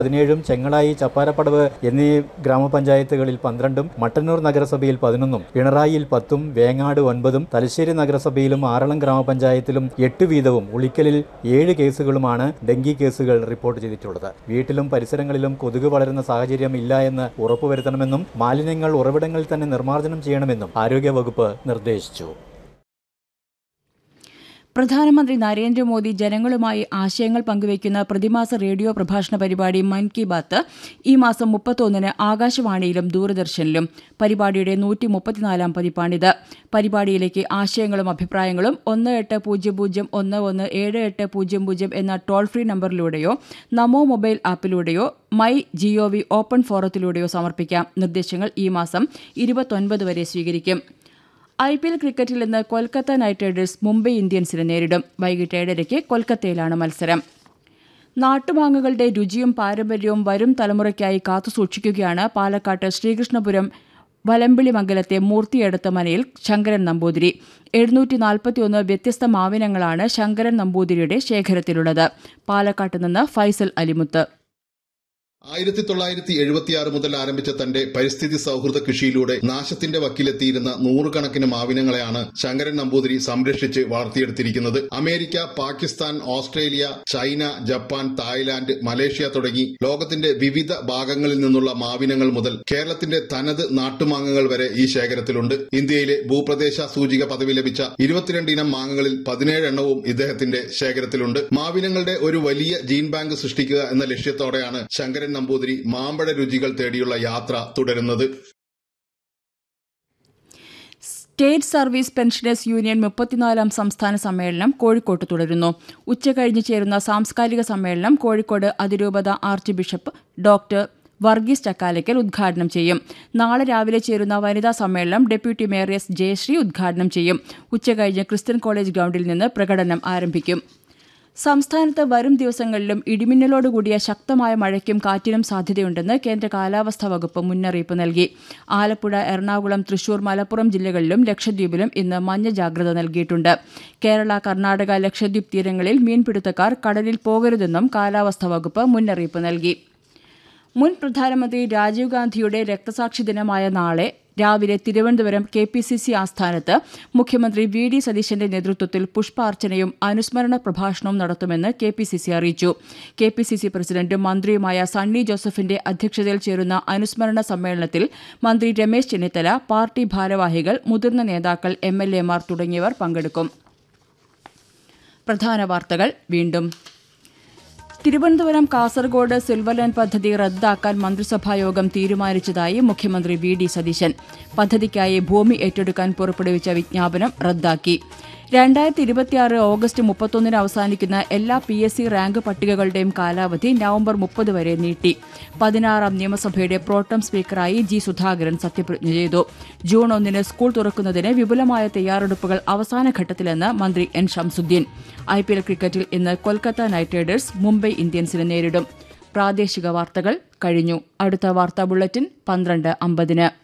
പതിനേഴും ചെങ്ങളായി ചപ്പാരപ്പടവ് എന്നീ ഗ്രാമപഞ്ചായത്തുകളിൽ പന്ത്രണ്ടും മട്ടന്നൂർ നഗരസഭയിൽ പതിനൊന്നും പിണറായിയിൽ പത്തും വേങ്ങാട് ഒൻപതും തലശ്ശേരി നഗരസഭയിലും ആറളം ഗ്രാമപഞ്ചായത്തിലും എട്ട് വീതവും ഉളിക്കലിൽ ഏഴ് കേസുകളുമാണ് ഡെങ്കി കേസുകൾ റിപ്പോർട്ട് ചെയ്തിട്ടുള്ളത് വീട്ടിലും പരിസരങ്ങളിലും കൊതുക് വളരുന്ന സാഹചര്യം ഇല്ല എന്ന് ഉറപ്പുവരുത്തണമെന്നും മാലിന്യങ്ങൾ ഉറവിടങ്ങളിൽ തന്നെ നിർമ്മാർജ്ജനം ചെയ്യണമെന്നും ആരോഗ്യവകുപ്പ് നിർദ്ദേശിച്ചു പ്രധാനമന്ത്രി നരേന്ദ്രമോദി ജനങ്ങളുമായി ആശയങ്ങൾ പങ്കുവയ്ക്കുന്ന പ്രതിമാസ റേഡിയോ പ്രഭാഷണ പരിപാടി മൻ കി ബാത്ത് ഈ മാസം മുപ്പത്തൊന്നിന് ആകാശവാണിയിലും ദൂരദർശനിലും പരിപാടിയുടെ നൂറ്റി മുപ്പത്തിനാലാം പതിപ്പാണിത് പരിപാടിയിലേക്ക് ആശയങ്ങളും അഭിപ്രായങ്ങളും ഒന്ന് എട്ട് പൂജ്യം പൂജ്യം ഒന്ന് ഒന്ന് ഏഴ് എട്ട് പൂജ്യം പൂജ്യം എന്ന ടോൾ ഫ്രീ നമ്പറിലൂടെയോ നമോ മൊബൈൽ ആപ്പിലൂടെയോ മൈ ജിഒവി ഓപ്പൺ ഫോറത്തിലൂടെയോ സമർപ്പിക്കാം നിർദ്ദേശങ്ങൾ ഈ മാസം ഇരുപത്തൊൻപത് വരെ സ്വീകരിക്കും ഐ പി എൽ ക്രിക്കറ്റിൽ ഇന്ന് കൊൽക്കത്ത നൈറ്റ് റൈഡേഴ്സ് മുംബൈ ഇന്ത്യൻസിനെ നേരിടും വൈകിട്ട് ഏഴരയ്ക്ക് കൊൽക്കത്തയിലാണ് മത്സരം നാട്ടുമാങ്ങകളുടെ രുചിയും പാരമ്പര്യവും വരും തലമുറയ്ക്കായി കാത്തുസൂക്ഷിക്കുകയാണ് പാലക്കാട്ട് ശ്രീകൃഷ്ണപുരം വലമ്പിളി മംഗലത്തെ മൂർത്തിയെടുത്ത മനയിൽ ശങ്കരൻ നമ്പൂതിരി എഴുന്നൂറ്റി നാൽപ്പത്തിയൊന്ന് വ്യത്യസ്ത മാവിനങ്ങളാണ് ശങ്കരൻ നമ്പൂതിരിയുടെ ശേഖരത്തിലുള്ളത് പാലക്കാട്ട് നിന്ന് ഫൈസൽ അലിമുത്ത് ആയിരത്തി തൊള്ളായിരത്തി എഴുപത്തിയാറ് മുതൽ ആരംഭിച്ച തന്റെ പരിസ്ഥിതി സൗഹൃദ കൃഷിയിലൂടെ നാശത്തിന്റെ വക്കിലെത്തിയിരുന്ന നൂറുകണക്കിന് മാവിനങ്ങളെയാണ് ശങ്കരൻ നമ്പൂതിരി സംരക്ഷിച്ച് വളർത്തിയെടുത്തിരിക്കുന്നത് America Pakistan Australia China Japan Thailand Malaysia തുടങ്ങി ലോകത്തിന്റെ വിവിധ ഭാഗങ്ങളിൽ നിന്നുള്ള മാവിനങ്ങൾ മുതൽ കേരളത്തിന്റെ തനത് നാട്ടുമാങ്ങകൾ വരെ ഈ ശേഖരത്തിലുണ്ട് ഇന്ത്യയിലെ ഭൂപ്രദേശ സൂചിക പദവി ലഭിച്ച ഇരുപത്തിരണ്ട് ഇനം മാങ്ങകളിൽ പതിനേഴ് എണ്ണവും ഇദ്ദേഹത്തിന്റെ ശേഖരത്തിലുണ്ട് മാവിനങ്ങളുടെ ഒരു വലിയ ജീൻ ബാങ്ക് സൃഷ്ടിക്കുക എന്ന ലക്ഷ്യത്തോടെയാണ് ശങ്കരൻ നമ്പൂതിരി മാമ്പഴ രുചികൾ തേടിയുള്ള യാത്ര തുടരുന്നത് സ്റ്റേറ്റ് സർവീസ് പെൻഷനേഴ്സ് യൂണിയൻ മുപ്പത്തിനാലാം സംസ്ഥാന സമ്മേളനം കോഴിക്കോട്ട് തുടരുന്നു ഉച്ചകഴിഞ്ഞ് ചേരുന്ന സാംസ്കാരിക സമ്മേളനം കോഴിക്കോട് അതിരൂപത archbishop doctor Varghese Chakkalakkal ഉദ്ഘാടനം ചെയ്യും നാളെ രാവിലെ ചേരുന്ന വനിതാ സമ്മേളനം ഡെപ്യൂട്ടി മേയർ എസ് ജയശ്രീ ഉദ്ഘാടനം ചെയ്യും ഉച്ചകഴിഞ്ഞ് ക്രിസ്ത്യൻ കോളേജ് ഗ്രൌണ്ടിൽ നിന്ന് പ്രകടനം ആരംഭിക്കും സംസ്ഥാനത്ത് വരും ദിവസങ്ങളിലും ഇടിമിന്നലോടുകൂടിയ ശക്തമായ മഴയ്ക്കും കാറ്റിനും സാധ്യതയുണ്ടെന്ന് കേന്ദ്ര കാലാവസ്ഥാ വകുപ്പ് മുന്നറിയിപ്പ് നൽകി ആലപ്പുഴ എറണാകുളം തൃശൂർ മലപ്പുറം ജില്ലകളിലും ലക്ഷദ്വീപിലും ഇന്ന് മഞ്ഞ ജാഗ്രത നൽകിയിട്ടുണ്ട് കേരള കർണാടക ലക്ഷദ്വീപ് തീരങ്ങളിൽ മീൻപിടുത്തക്കാർ കടലിൽ പോകരുതെന്നും കാലാവസ്ഥാ വകുപ്പ് മുന്നറിയിപ്പ് നൽകി മുൻ പ്രധാനമന്ത്രി രാജീവ് ഗാന്ധിയുടെ രക്തസാക്ഷി ദിനമായ നാളെ രാവിലെ Thiruvananthapuram K P C C ആസ്ഥാനത്ത് മുഖ്യമന്ത്രി വി ഡി സതീശന്റെ നേതൃത്വത്തിൽ പുഷ്പാർച്ചനയും അനുസ്മരണ പ്രഭാഷണവും നടത്തുമെന്ന് കെ പി സി സി അറിയിച്ചു കെ പി സി സി പ്രസിഡന്റും മന്ത്രിയുമായ സണ്ണി ജോസഫിന്റെ അധ്യക്ഷതയിൽ ചേരുന്ന അനുസ്മരണ സമ്മേളനത്തിൽ മന്ത്രി രമേശ് ചെന്നിത്തല പാർട്ടി ഭാരവാഹികൾ മുതിർന്ന നേതാക്കൾ എം എൽ എമാർ തുടങ്ങിയവർ പങ്കെടുക്കും പ്രധാന വാർത്തകൾ വീണ്ടും തിരുവനന്തപുരം കാസർഗോഡ് സിൽവർ ലൈൻ പദ്ധതി റദ്ദാക്കാൻ മന്ത്രിസഭായോഗം തീരുമാനിച്ചതായി മുഖ്യമന്ത്രി വി ഡി സതീശൻ പദ്ധതിക്കായി ഭൂമി ഏറ്റെടുക്കാൻ പുറപ്പെടുവിച്ച വിജ്ഞാപനം റദ്ദാക്കി രണ്ടായിരത്തി ഇരുപത്തിയാറ് ഓഗസ്റ്റ് മുപ്പത്തൊന്നിന് അവസാനിക്കുന്ന എല്ലാ പി എസ് സി റാങ്ക് പട്ടികകളുടെയും കാലാവധി നവംബർ മുപ്പത് വരെ നീട്ടി പതിനാറാം നിയമസഭയുടെ പ്രോട്ടം സ്പീക്കറായി ജി സുധാകരൻ സത്യപ്രതിജ്ഞ ചെയ്തു ജൂൺ ഒന്നിന് സ്കൂൾ തുറക്കുന്നതിന് വിപുലമായ തയ്യാറെടുപ്പുകൾ അവസാന ഘട്ടത്തിലെന്ന് മന്ത്രി N Shamsuddin I P L ക്രിക്കറ്റിൽ ഇന്ന് കൊൽക്കത്ത നൈറ്റ് റൈഡേഴ്സ് മുംബൈ ഇന്ത്യൻസിനെ നേരിടും പ്രാദേശിക വാർത്തകൾ കഴിഞ്ഞു അടുത്ത വാർത്താ ബുള്ളറ്റിൻ പന്ത്രണ്ട് അമ്പതിന്